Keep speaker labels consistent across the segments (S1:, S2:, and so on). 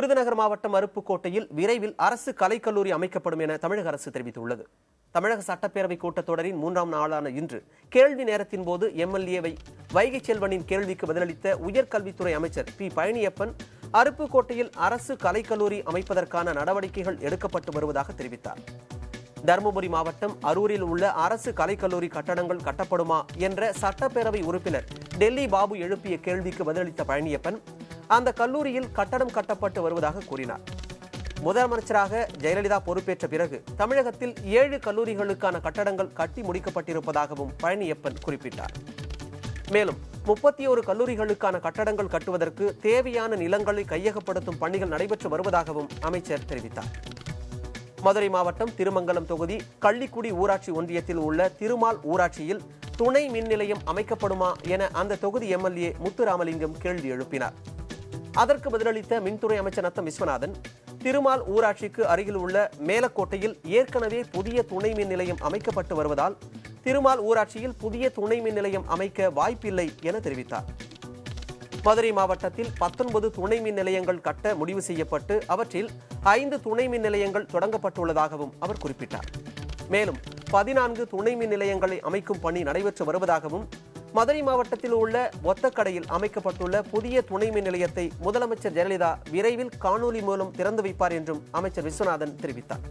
S1: விருதுநகர் மாவட்டம் அருப்புக்கோட்டையில் விரைவில் அரசு கலைக்கல்லூரி அமைக்கப்படும் என தமிழக அரசு தெரிவித்துள்ளது தமிழக சட்டப்பேரவை கூட்டத்தொடரின் மூன்றாம் நாளான இன்று கேள்வி நேரத்தின் போது எம்எல்ஏவை வைகை செல்வனின் கேள்விக்கு பதிலளித்த உயர்கல்வித்துறை அமைச்சர் பி பழனியப்பன் அருப்புக்கோட்டையில் அரசு கலைக்கல்லூரி அமைப்பதற்கான நடவடிக்கைகள் எடுக்கப்பட்டு வருவதாக தெரிவித்தார் தருமபுரி மாவட்டம் அரூரில் உள்ள அரசு கலைக்கல்லூரி கட்டடங்கள் கட்டப்படுமா என்ற சட்டப்பேரவை உறுப்பினர் டெல்லி பாபு எழுப்பிய கேள்விக்கு பதிலளித்த பழனியப்பன் அந்த கல்லூரியில் கட்டடம் கட்டப்பட்டு வருவதாக கூறினார் முதலமைச்சராக ஜெயலலிதா பொறுப்பேற்ற பிறகு தமிழகத்தில் ஏழு கல்லூரிகளுக்கான கட்டடங்கள் கட்டி முடிக்கப்பட்டிருப்பதாகவும் பழனியப்பன் குறிப்பிட்டார் மேலும் முப்பத்தி ஒரு கல்லூரிகளுக்கான கட்டடங்கள் கட்டுவதற்கு தேவையான நிலங்களை கையகப்படுத்தும் பணிகள் நடைபெற்று வருவதாகவும் அமைச்சர் தெரிவித்தார் மதுரை மாவட்டம் திருமங்கலம் தொகுதி கள்ளிக்குடி ஊராட்சி ஒன்றியத்தில் உள்ள திருமால் ஊராட்சியில் துணை மின் நிலையம் அமைக்கப்படுமா என அந்த தொகுதி எம்எல்ஏ முத்துராமலிங்கம் கேள்வி எழுப்பினார் அதற்கு பதிலளித்த மின்துறை அமைச்சர் நத்தம் விஸ்வநாதன் திருமால் ஊராட்சிக்கு அருகில் உள்ள மேலக்கோட்டையில் ஏற்கனவே புதிய துணை மின் நிலையம் அமைக்கப்பட்டு வருவதால் திருமால் ஊராட்சியில் புதிய துணை மின் நிலையம் அமைக்க வாய்ப்பில்லை என தெரிவித்தார் மதுரை மாவட்டத்தில் பத்தொன்பது துணை மின் நிலையங்கள் கட்ட முடிவு செய்யப்பட்டு அவற்றில் ஐந்து துணை மின் நிலையங்கள் தொடங்கப்பட்டுள்ளதாகவும் அவர் குறிப்பிட்டார் மேலும் பதினான்கு துணை மின் நிலையங்களை அமைக்கும் பணி நடைபெற்று வருவதாகவும் மதுரை மாவட்டத்தில் உள்ள ஒத்தக்கடையில் அமைக்கப்பட்டுள்ள புதிய துணை மின் நிலையத்தை முதலமைச்சர் ஜெயலலிதா விரைவில் காணொலி மூலம் திறந்து வைப்பார் என்றும் அமைச்சர் விஸ்வநாதன் தெரிவித்தார்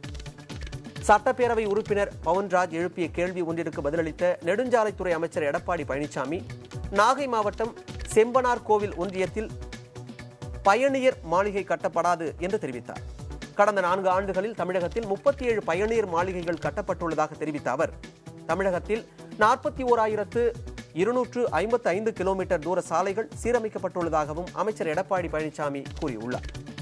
S1: சட்டப்பேரவை உறுப்பினர் பவன்ராஜ் எழுப்பிய கேள்வி ஒன்றிற்கு பதிலளித்த நெடுஞ்சாலைத்துறை அமைச்சர் எடப்பாடி பழனிசாமி நாகை மாவட்டம் செம்பனார் கோவில் ஒன்றியத்தில் பயணியர் மாளிகை கட்டப்படாது என்று தெரிவித்தார் கடந்த நான்கு ஆண்டுகளில் தமிழகத்தில் முப்பத்தி ஏழு பயணியர் மாளிகைகள் கட்டப்பட்டுள்ளதாக தெரிவித்த அவர் தமிழகத்தில் நாற்பத்தி ஓராயிரத்து இருநூற்று ஐம்பத்து ஐந்து கிலோமீட்டர் தூர சாலைகள் சீரமைக்கப்பட்டுள்ளதாகவும் அமைச்சர் எடப்பாடி பழனிசாமி கூறியுள்ளார்